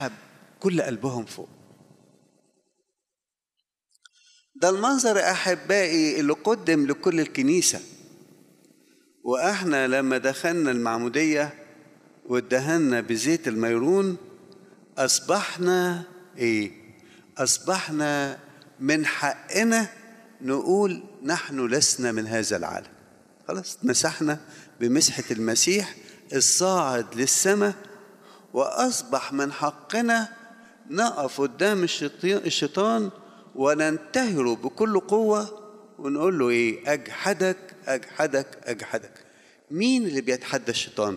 كل قلبهم فوق ده المنظر يا احبائي اللي قدم لكل الكنيسه واحنا لما دخلنا المعموديه وادهنا بزيت الميرون اصبحنا ايه اصبحنا من حقنا نقول نحن لسنا من هذا العالم خلاص مسحنا بمسحه المسيح الصاعد للسماء واصبح من حقنا نقف قدام الشيطان وننتهره بكل قوه ونقول له ايه اجحدك اجحدك اجحدك مين اللي بيتحدى الشيطان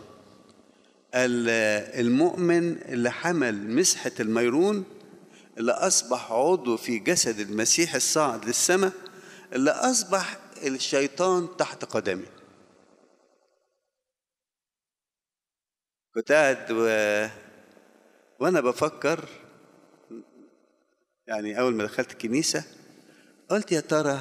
المؤمن اللي حمل مسحه الميرون اللي اصبح عضو في جسد المسيح الصاعد للسماء اللي اصبح الشيطان تحت قدمه كنت قاعد و... وانا بفكر يعني اول ما دخلت الكنيسه قلت يا ترى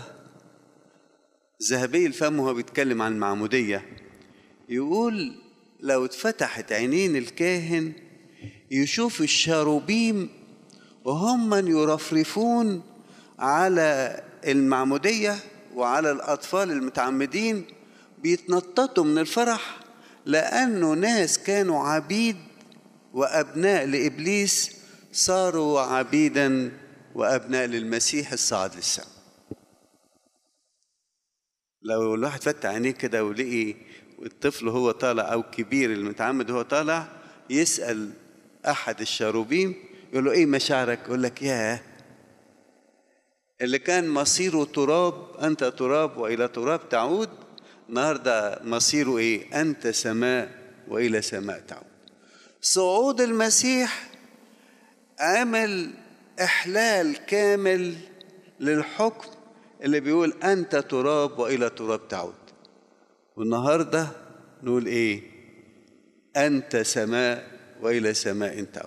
ذهبي الفم وهو بيتكلم عن المعموديه يقول لو اتفتحت عينين الكاهن يشوف الشاروبيم وهم يرفرفون على المعموديه وعلى الاطفال المتعمدين بيتنططوا من الفرح لانه ناس كانوا عبيد وابناء لابليس صاروا عبيدا وابناء للمسيح الصاعد للسماء لو الواحد فتح عينيه كده ولقي الطفل هو طالع او كبير المتعمد هو طالع يسال احد الشاروبيم يقول له ايه مشاعرك يقول لك ياه اللي كان مصيره تراب انت تراب والى تراب تعود النهارده مصيره ايه انت سماء والى سماء تعود صعود المسيح عمل احلال كامل للحكم اللي بيقول انت تراب والى تراب تعود والنهارده نقول ايه انت سماء والى سماء تعود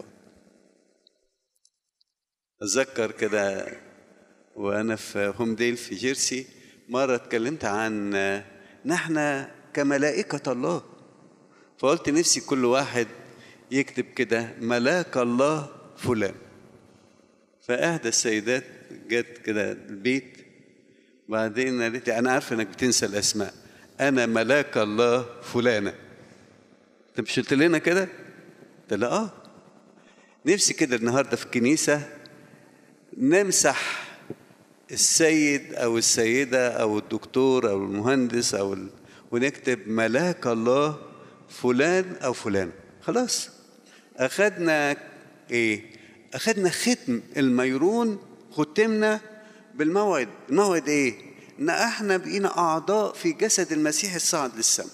اتذكر كده وانا في هوم ديل في جيرسي مره اتكلمت عن نحن كملائكه الله فقلت نفسي كل واحد يكتب كده ملاك الله فلان فاحدى السيدات جت كده البيت بعدين قالت لي انا عارفه انك بتنسى الاسماء انا ملاك الله فلانه انت مش قلت لنا كده قلت لها اه نفسي كده النهارده في الكنيسه نمسح السيد او السيده او الدكتور او المهندس او ال... ونكتب ملاك الله فلان او فلان خلاص اخدنا ايه اخدنا ختم الميرون ختمنا بالموعد الموعد ايه ان احنا بقينا اعضاء في جسد المسيح الصاعد للسماء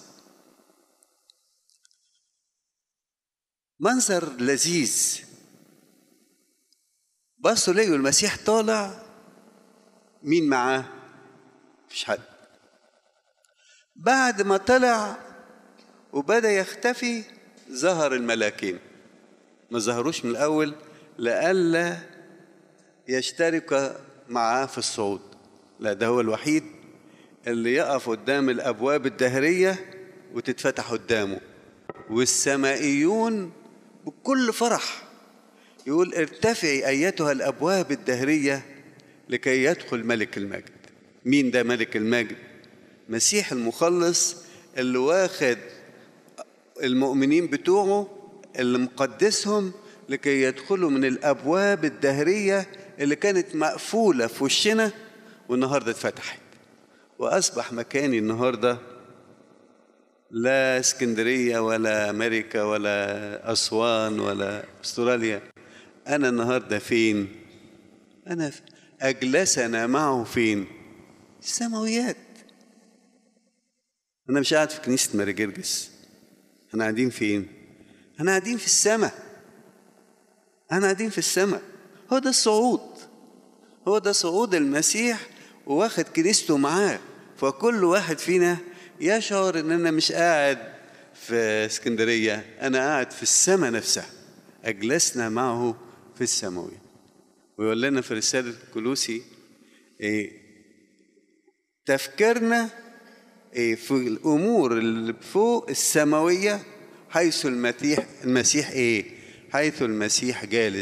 منظر لذيذ بصوا لقوا المسيح طالع مين معاه مفيش حد بعد ما طلع وبدا يختفي ظهر الملاكين ما ظهروش من الاول لئلا يشترك معاه في الصعود لا ده هو الوحيد اللي يقف قدام الابواب الدهريه وتتفتح قدامه والسمائيون بكل فرح يقول ارتفعي ايتها الابواب الدهريه لكي يدخل ملك المجد مين ده ملك المجد مسيح المخلص اللي واخد المؤمنين بتوعه اللي مقدسهم لكي يدخلوا من الابواب الدهريه اللي كانت مقفوله في وشنا والنهارده اتفتحت واصبح مكاني النهارده لا اسكندريه ولا امريكا ولا اسوان ولا استراليا انا النهارده فين انا اجلسنا معه فين السماويات انا مش قاعد في كنيسه ماري جرجس احنا قاعدين فين احنا قاعدين في السماء احنا قاعدين في السماء هو ده الصعود هو ده صعود المسيح واخد كنيسته معاه فكل واحد فينا يشعر ان انا مش قاعد في اسكندريه انا قاعد في السماء نفسها اجلسنا معه في السماويه ويقول لنا في رساله كلوسي إيه تفكيرنا إيه في الامور اللي فوق السماويه حيث المسيح المسيح ايه حيث المسيح جالس